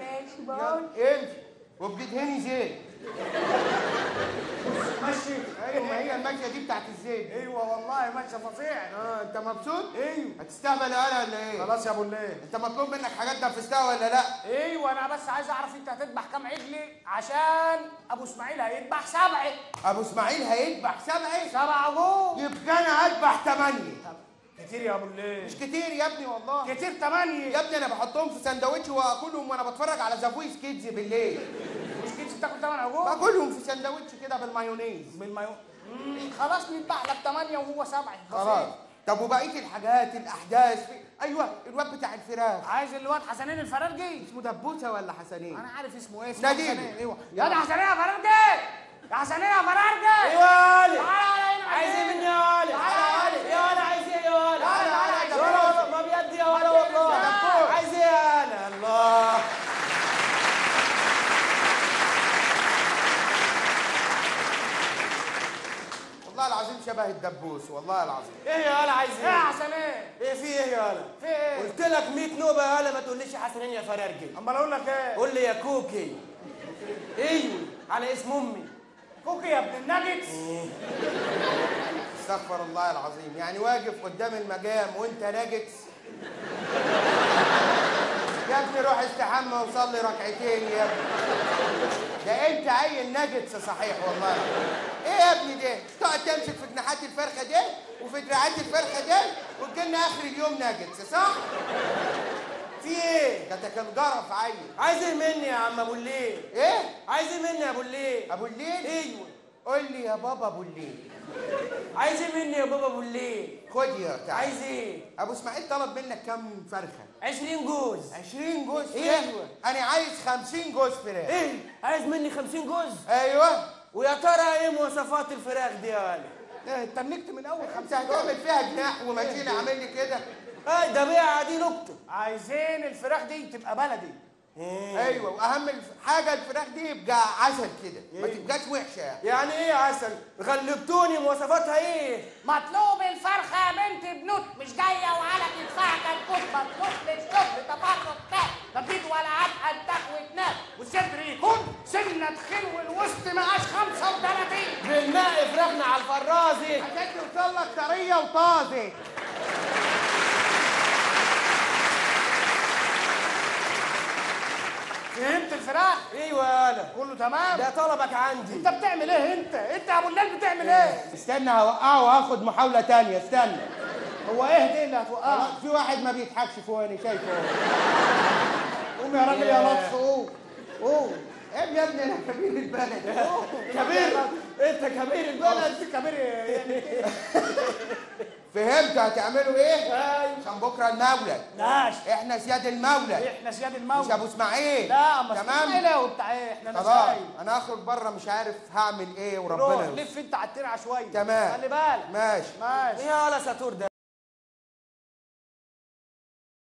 ماشي يلا بقول امشي وبتدهني زيت ماشي ايوه ما هي الماشيه دي بتاعت الزيت ايوه والله ماشي فظيع اه انت مبسوط؟ ايوه هتستهبل انا ولا ايه؟ خلاص يا ابو الليل انت مطلوب منك حاجات نفذتها ولا لا؟ ايوه انا بس عايز اعرف انت هتذبح كام عجل عشان ابو اسماعيل هيذبح سبعه ابو اسماعيل هيذبح سبعه سبعه عجول يبقى انا هذبح ثمانيه كتير يا ابو الليل مش كتير يا ابني والله كتير تمانية يا ابني انا بحطهم في سندوتش واكلهم وانا بتفرج على ذا فويس كيدز بالليل مش كتير تاكل تمن عجول باكلهم في سندوتش كده بالمايونيز بالمايو مم، خلاص نذبح لك تمانية وهو سبعة خلاص طب وبقيه الحاجات الاحداث في... ايوه الواد بتاع الفراخ عايز الواد حسنين الفرارجي اسمه دبوسه ولا حسنين انا عارف اسمه ايه اسمه ناديله. حسنين ايوه يا ده حسنين يا فرارجي يا حسنين يا فرارجي ايوه يا علي تعالى على هنا عايز ايه مني يا علي تعالى يا علي. يا علي عايز ايه يا علي تعالى، تعالى يا ولا دكتور. ولا ما بيدي يا ولا والله يا دكتور. عايز ايه يا علي الله والله العظيم شبه الدبوس والله العظيم ايه يا علي عايز ايه يا ايه حسنين ايه في ايه يا علي في ايه قلت لك 100 نوبه يا علي ما تقوليش حسنين يا فرارجي امال اقول لك ايه قول لي يا كوكي ايوه على اسم امي كوكي يا ابن الناجتس استغفر الله العظيم يعني واقف قدام المجام وانت ناجتس يا ابني روح استحمى وصلي ركعتين يا ابني ده انت عيل ناجتس صحيح والله ايه يا ابني ده تقعد تمسك في جناحات الفرخه دي وفي دراعات الفرخه دي وتجيلنا اخر اليوم ناجتس صح في ايه ده كان جرف عيل عايز ايه مني يا عم ابو الليل ايه عايز ايه مني يا ابو الليل ابو الليل ايوه قول لي يا بابا ابو الليل عايز ايه مني يا بابا ابو الليل خد يا تعال عايز ايه ابو اسماعيل طلب منك كام فرخه 20 جوز 20 جوز فراخ ايوه. انا عايز 50 جوز فراخ ايه عايز مني 50 جوز ايوه ويا ترى ايه مواصفات الفراخ دي يا علي ايه اتنكت من اول انت خمسة هتعمل فيها جناح وماشيين عامل لي كده اه ده بيعه دي نكته عايزين الفراخ دي تبقى بلدي ايوه واهم الف- حاجه الفراخ دي يبقى عسل كده ما ايوه. تبقاش وحشه يعني يعني ايه عسل غلبتوني مواصفاتها ايه مطلوب الفرخة يا بنت بنوت مش جاية وعلى تدفع كتكوت مطلوب للشغل تفرق تاب مفيد ولا عبقى تخوي تنام والصدر يكون سنة تخين والوسط مقاش 35 بالماء فراخنا على الفرازي عشان توصل لك طريه وطازه فهمت الفراخ؟ ايوه يا علي كله تمام؟ ده طلبك عندي انت بتعمل ايه انت؟ انت يا ابو الليل بتعمل ايه؟ استنى هوقعه وهاخد محاوله تانية استنى هو ايه دي اللي هتوقعه؟ خلاص، في واحد ما بيضحكش فوق انا شايفه اهو. قوم يا راجل يا لطف قوم قوم ايه يا ابني انا كبير البلد كبير انت كبير البلد بلد كبير يعني كده. فهمت هتعملوا ايه؟ ايوه عشان بكره المولد ماشي احنا سياد المولد احنا سياد مش الموت ابو اسماعيل لا ما تمام ايه وبتاع ايه احنا خلاص نسايب انا هخرج بره مش عارف هعمل ايه روح وربنا يستر. لف انت على الترعه شويه تمام خلي بالك ماشي ماشي ايه يا علي ساتور ده